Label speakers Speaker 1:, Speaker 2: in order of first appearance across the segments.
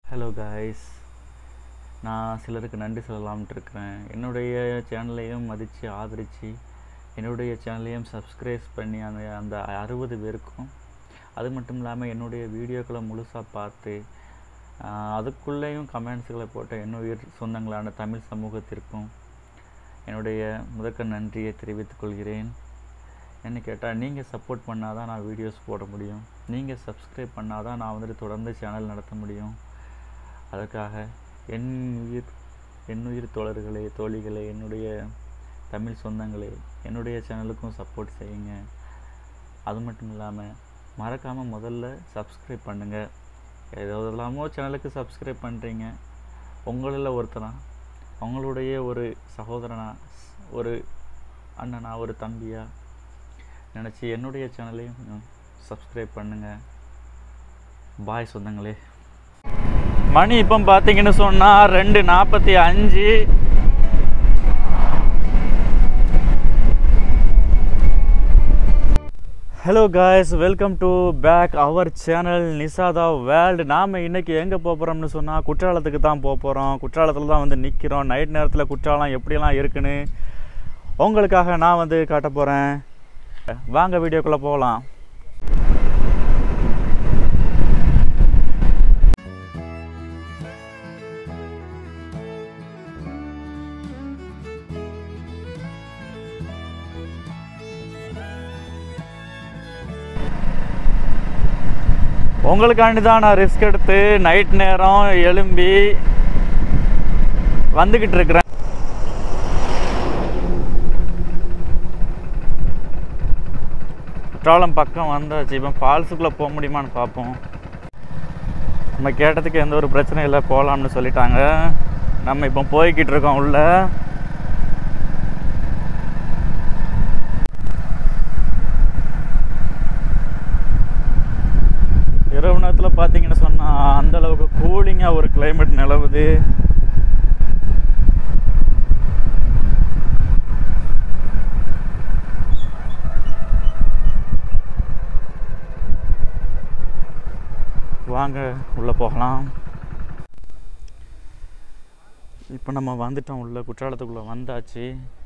Speaker 1: hello guys நான் சிலருக்கு நன்றி சொல்லலாம்னு இருக்கிறேன் என்னுடைய சேனலையும் மதித்து ஆதரித்து என்னுடைய சேனலையும் சப்ஸ்கிரைப் பண்ணி அந்த அந்த அறுபது பேருக்கும் அது மட்டும் இல்லாமல் என்னுடைய வீடியோக்களை முழுசாக பார்த்து ஆஹ், அதுக்குள்ளேயும் கமெண்ட்ஸுகளை போட்ட என்னுயிர் சொந்தங்களான தமிழ் சமூகத்திற்கும் என்னுடைய முதற்க நன்றியை தெரிவித்துக் கொள்கிறேன் என்ன கேட்டால் நீங்கள் சப்போர்ட் பண்ணால் தான் நான் வீடியோஸ் போட முடியும் நீங்கள் சப்ஸ்கிரைப் பண்ணால் தான் நான் வந்துட்டு தொடர்ந்து சேனல் நடத்த முடியும் அதற்காக என் உயிர் என் உயிர் தோழர்களே தோழிகளே என்னுடைய தமிழ் சொந்தங்களே என்னுடைய சேனலுக்கும் சப்போர்ட் செய்யுங்க அது மட்டும் இல்லாமல் மறக்காமல் முதல்ல சப்ஸ்கிரைப் பண்ணுங்கள் ஏதோ இல்லாமோ சேனலுக்கு சப்ஸ்கிரைப் பண்ணுறீங்க உங்களில் ஒருத்தனா உங்களுடைய ஒரு சகோதரனா ஒரு அண்ணனா ஒரு தம்பியா நினச்சி என்னுடைய சேனலையும் சப்ஸ்கிரைப் பண்ணுங்கள் பாய் சொந்தங்களே மணி இப்போ பார்த்தீங்கன்னு சொன்னால் ரெண்டு நாற்பத்தி அஞ்சு hello guys welcome to back our channel நிசாதா வேர்ல்டு நாம் இன்றைக்கி எங்கே போகிறோம்னு சொன்னால் குற்றாலத்துக்கு தான் போக போகிறோம் குற்றாலத்தில் தான் வந்து நிற்கிறோம் நைட் நேரத்தில் குற்றாலம் எப்படியெல்லாம் இருக்குன்னு உங்களுக்காக நான் வந்து காட்ட போகிறேன் வாங்க வீடியோக்குள்ளே போகலாம் உங்களுக்காண்டி தான் நான் ரிஸ்க் எடுத்து நைட் நேரம் எழும்பி வந்துக்கிட்டு இருக்கிறேன் குற்றாலம் பக்கம் வந்தாச்சு இப்போ ஃபால்ஸுக்குள்ளே போக முடியுமான்னு பார்ப்போம் நம்ம கேட்டதுக்கு எந்த ஒரு பிரச்சனையும் இல்லை போகலாம்னு சொல்லிட்டாங்க நம்ம இப்போ போய்கிட்டு இருக்கோம் உள்ள இரவு நேரத்தில் பார்த்தீங்கன்னு சொன்னால் அந்த அளவுக்கு கூலிங்காக ஒரு climate நிலவுது வாங்க உள்ளே போகலாம் இப்போ நம்ம வந்துட்டோம் உள்ள குற்றாலத்துக்குள்ளே வந்தாச்சு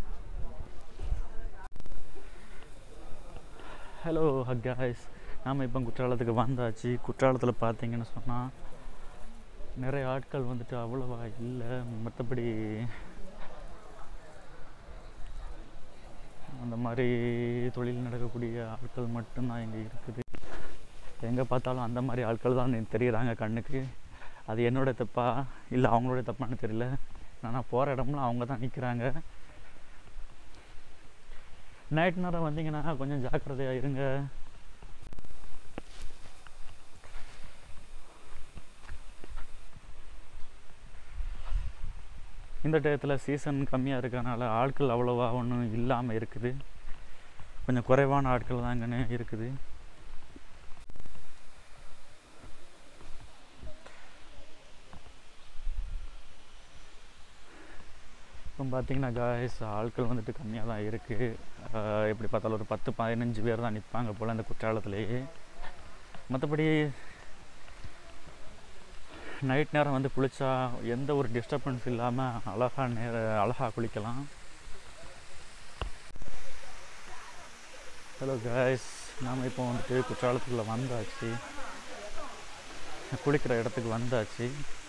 Speaker 1: ஹலோ ஹக்காய்ஸ் நாம் இப்போ குற்றாலத்துக்கு வந்தாச்சு குற்றாலத்தில் பார்த்தீங்கன்னு சொன்னால் நிறைய ஆட்கள் வந்துட்டு அவ்வளவா இல்லை மற்றபடி அந்த மாதிரி தொழில் நடக்கக்கூடிய ஆட்கள் மட்டும்தான் இங்கே இருக்குது எங்கே பார்த்தாலும் அந்த மாதிரி ஆட்கள் தான் தெரியுறாங்க கண்ணுக்கு அது என்னோட தப்பா இல்லை அவங்களோட தப்பான்னு தெரியல நான் போகிற இடம்லாம் அவங்க தான் நிற்கிறாங்க நைட் நேரம் வந்தீங்கன்னா கொஞ்சம் ஜாக்கிரதையாக இருங்க இந்த டயத்தில் சீசன் கம்மியாக இருக்கறனால ஆட்கள் அவ்வளோவா ஒன்றும் இல்லாமல் இருக்குது கொஞ்சம் குறைவான ஆட்கள் தான் இங்கே இருக்குது இப்போ பார்த்தீங்கன்னா காய்ஸ் ஆட்கள் வந்துட்டு கம்மியாக தான் இருக்குது எப்படி பார்த்தாலும் ஒரு பத்து பதினஞ்சு பேர் தான் நிற்பாங்க போல் இந்த குற்றாலத்திலேயே மற்றபடி நைட் நேரம் வந்து குளிச்சா எந்த ஒரு டிஸ்டர்பன்ஸ் இல்லாமல் அழகா நேர அழகாக குளிக்கலாம் ஹலோ காய்ஸ் நாம் இப்போ வந்துட்டு குற்றாலத்துக்குள்ளே வந்தாச்சு குளிக்கிற இடத்துக்கு வந்தாச்சு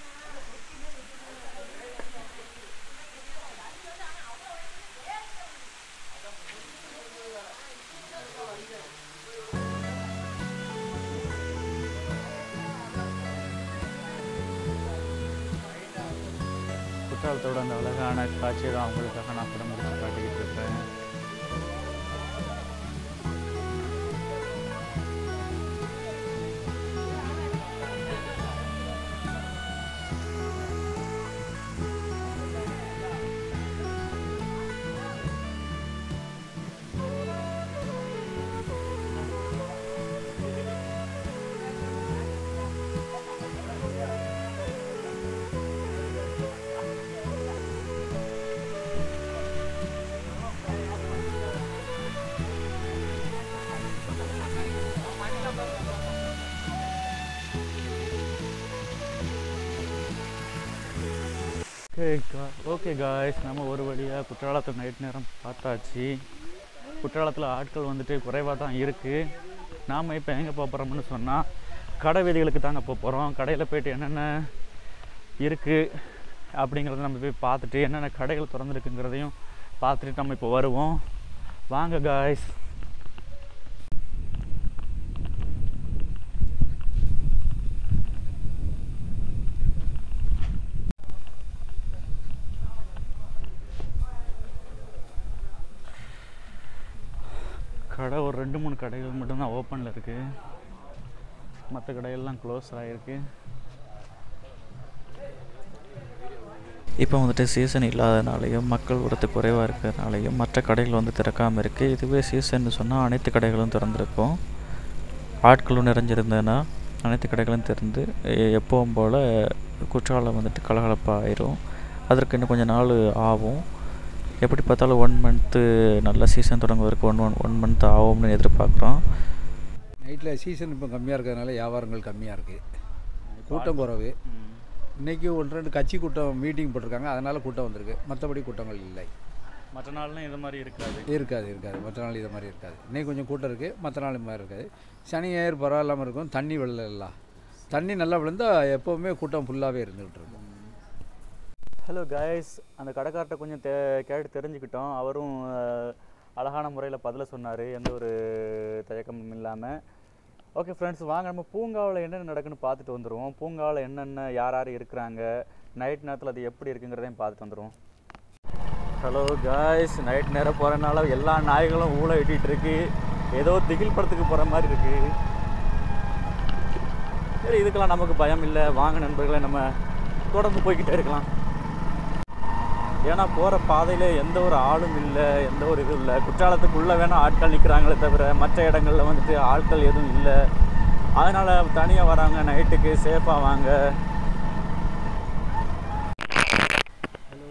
Speaker 1: குற்றாலத்தோட அந்த அழகான காட்சியை தான் அவங்களுக்காக நான் படம் முடிச்சு காட்டிக்கிட்டு இருக்கேன் ஓகே ஓகே காய்ஸ் நம்ம ஒரு வழியாக குற்றாலத்தில் நைட் நேரம் பார்த்தாச்சு குற்றாலத்தில் ஆட்கள் வந்துட்டு குறைவாக தான் இருக்குது நாம் இப்போ எங்கே போக போகிறோம்னு சொன்னால் கடை வீதிகளுக்கு தாங்க போக போகிறோம் கடையில் போயிட்டு என்னென்ன இருக்குது அப்படிங்கிறத நம்ம போய் பார்த்துட்டு என்னென்ன கடைகள் திறந்துருக்குங்கிறதையும் பார்த்துட்டு நம்ம இப்போ வருவோம் வாங்க காய்ஸ் கடை ஒரு ரெண்டு மூணு கடைகள் மட்டும்தான் ஓப்பனில் இருக்குது மற்ற கடையெல்லாம் க்ளோஸ் ஆகிருக்கு
Speaker 2: இப்போ வந்துட்டு சீசன் இல்லாதனாலையும் மக்கள் வரத்து குறைவாக இருக்கிறதுனாலையும் மற்ற கடைகள் வந்து திறக்காமல் இருக்குது இதுவே சீசன் சொன்னால் அனைத்து கடைகளும் திறந்திருக்கும் ஆட்களும் நிறைஞ்சிருந்ததுன்னா அனைத்து கடைகளும் திறந்து எ- எப்பவும் போல் குற்றாலம் வந்துட்டு கலகலப்பாக ஆயிரும் அதற்கு இன்னும் கொஞ்சம் நாள் ஆகும் எப்படி பார்த்தாலும் ஒன் மந்த்து நல்ல சீசன் தொடங்குவதற்கு ஒன் ஒன் ஒன் மந்த் ஆகும்னு எதிர்பார்க்குறோம்
Speaker 3: நைட்டில் சீசன் இப்போ கம்மியாக இருக்கிறதுனால வியாபாரங்கள் கம்மியாக இருக்குது கூட்டம் குறைவு இன்றைக்கி ஒன்று ரெண்டு கட்சி கூட்டம் மீட்டிங் போட்டிருக்காங்க அதனால் கூட்டம் வந்திருக்கு மற்றபடி கூட்டங்கள் இல்லை
Speaker 1: மற்ற நாள்லாம் இது மாதிரி இருக்காது
Speaker 3: இருக்காது இருக்காது மற்ற நாள் இது மாதிரி இருக்காது இன்னைக்கு கொஞ்சம் கூட்டம் இருக்குது மற்ற நாள் இது மாதிரி இருக்காது சனி ஞாயிறு பரவாயில்லாமல் இருக்கும் தண்ணி வெள்ளம் தண்ணி நல்லா விழுந்தால் எப்போவுமே கூட்டம் ஃபுல்லாகவே இருந்துகிட்டு இருக்கும்
Speaker 1: ஹலோ காய்ஸ் அந்த கடைக்கார்ட்ட கொஞ்சம் தே கேட்டு தெரிஞ்சுக்கிட்டோம் அவரும் அஹ், அழகான முறையில் பதில சொன்னார் எந்த ஒரு தயக்கமும் இல்லாமல் ஓகே ஃப்ரெண்ட்ஸ் வாங்க நம்ம பூங்காவில் என்னென்ன நடக்குன்னு பார்த்துட்டு வந்துடுவோம் பூங்காவில் என்னென்ன யார் யார் இருக்கிறாங்க நைட் நேரத்தில் அது எப்படி இருக்குங்கிறதையும் பார்த்துட்டு வந்துடுவோம் ஹலோ காய்ஸ் நைட் நேரம் போகிறனால எல்லா நாய்களும் ஊழ இட்டிகிட்டு இருக்கு ஏதோ திகில் படத்துக்கு போகிற மாதிரி இருக்கு சரி இதுக்கெல்லாம் நமக்கு பயம் இல்லை வாங்க நண்பர்களே நம்ம தொடர்ந்து போய்கிட்டே இருக்கலாம் ஏன்னா போகிற பாதையில் எந்த ஒரு ஆளும் இல்லை எந்த ஒரு இதுவும் இல்லை குற்றாலத்துக்குள்ளே வேணால் ஆட்கள் நிற்கிறாங்களே தவிர மற்ற இடங்களில் வந்துட்டு ஆட்கள் எதுவும் இல்லை அதனால் தனியாக வராங்க நைட்டுக்கு சேஃபாக வாங்க ஹலோ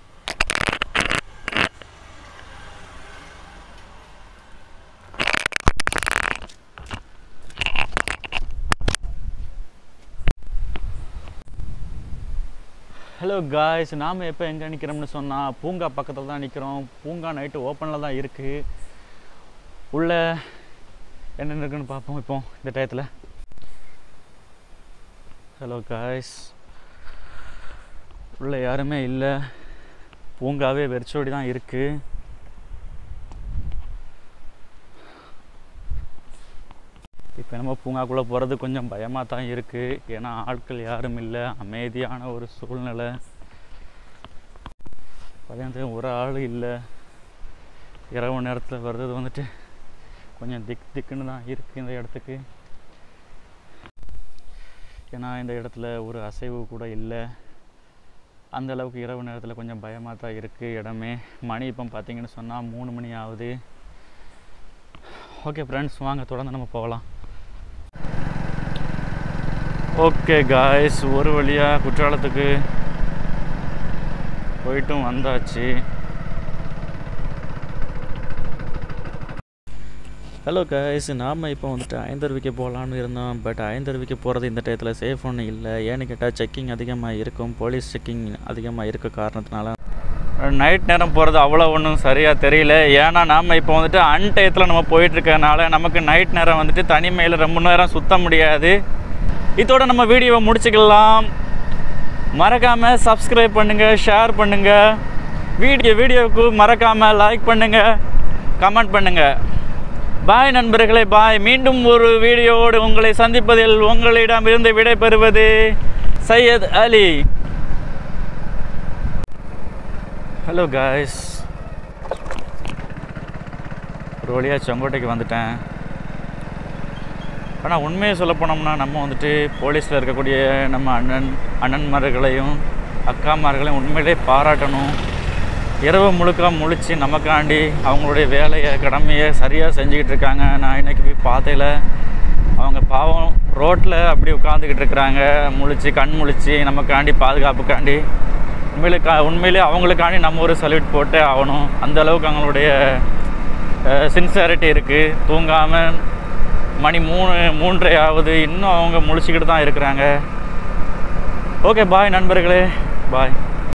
Speaker 1: ஹலோ காய்ஸ் நாம் எப்போ எங்கே நிற்கிறோம்னு சொன்னால் பூங்கா பக்கத்தில் தான் நிற்கிறோம் பூங்கா நைட்டு ஓப்பனில் தான் இருக்குது உள்ள என்னென்ன இருக்குன்னு பார்ப்போம் இப்போ இந்த டயத்தில் ஹலோ காய்ஸ் உள்ள யாருமே இல்லை பூங்காவே வெறிச்சோடி தான் இருக்குது இப்போ நம்ம பூங்காக்குள்ளே போகிறது கொஞ்சம் பயமாக தான் இருக்குது ஏன்னா ஆட்கள் யாரும் இல்லை அமைதியான ஒரு சூழ்நிலை பார்த்தீங்கன்னா ஒரு ஆள் இல்லை இரவு நேரத்தில் வர்றது வந்துட்டு கொஞ்சம் திக் திக்குன்னு தான் இருக்குது இந்த இடத்துக்கு ஏன்னா இந்த இடத்துல ஒரு அசைவு கூட இல்லை அந்த அளவுக்கு இரவு நேரத்தில் கொஞ்சம் பயமாக தான் இருக்குது இடமே மணி இப்போ பார்த்தீங்கன்னு சொன்னால் மூணு மணி ஆகுது ஓகே ஃப்ரெண்ட்ஸ் வாங்க தொடர்ந்து நம்ம போகலாம் ஓகே காய்ஸ் ஒரு வழியாக குற்றாலத்துக்கு போயிட்டும் வந்தாச்சு
Speaker 2: ஹலோ கைஸ் நாம் இப்போ வந்துட்டு ஐந்தருவிக்கு போகலான்னு இருந்தோம் பட் ஐந்தருவிக்கு போகிறது இந்த டயத்தில் சேஃப் ஒன்றும் இல்லை ஏன்னு கேட்டால் செக்கிங் அதிகமாக இருக்கும் போலீஸ் செக்கிங் அதிகமாக இருக்க காரணத்தினால
Speaker 1: நைட் நேரம் போகிறது அவ்வளோ ஒன்றும் சரியாக தெரியல ஏன்னா நாம் இப்போ வந்துட்டு அன் டயத்தில் நம்ம போயிட்டு இருக்கறனால நமக்கு நைட் நேரம் வந்துட்டு தனிமையில் ரொம்ப நேரம் சுத்த முடியாது இதோட நம்ம வீடியோவை முடிச்சுக்கலாம் மறக்காமல் சப்ஸ்கிரைப் பண்ணுங்கள் ஷேர் பண்ணுங்கள் வீடியோ வீடியோவுக்கு மறக்காமல் லைக் பண்ணுங்கள் கமெண்ட் பண்ணுங்கள் பாய் நண்பர்களே பாய் மீண்டும் ஒரு வீடியோவோடு உங்களை சந்திப்பதில் உங்களிடம் இருந்து விடைபெறுவது சையத் அலி ஹலோ காய்ஸ் ஒரு வழியாக செங்கோட்டைக்கு வந்துட்டேன் ஆனால் உண்மையை சொல்ல போனோம்னா நம்ம வந்துட்டு போலீஸில் இருக்கக்கூடிய நம்ம அண்ணன் அண்ணன்மார்களையும் அக்காமார்களையும் உண்மையிலே பாராட்டணும் இரவு முழுக்க முழிச்சு நமக்காண்டி அவங்களுடைய வேலையை கடமையை சரியாக செஞ்சுக்கிட்டு இருக்காங்க நான் இன்னைக்கு போய் பார்த்தையில அவங்க பாவம் ரோட்டில் அப்படி உட்காந்துக்கிட்டு இருக்கிறாங்க முழிச்சு கண் முழிச்சு நமக்காண்டி பாதுகாப்புக்காண்டி உண்மையிலே கா உண்மையிலே அவங்களுக்காண்டி நம்ம ஒரு சல்யூட் போட்டே ஆகணும் அந்த அளவுக்கு அவங்களுடைய சின்சியாரிட்டி இருக்குது தூங்காமல் மணி மூணு மூன்றரை ஆகுது இன்னும் அவங்க முழிச்சுக்கிட்டு தான் இருக்கிறாங்க ஓகே பாய் நண்பர்களே பாய்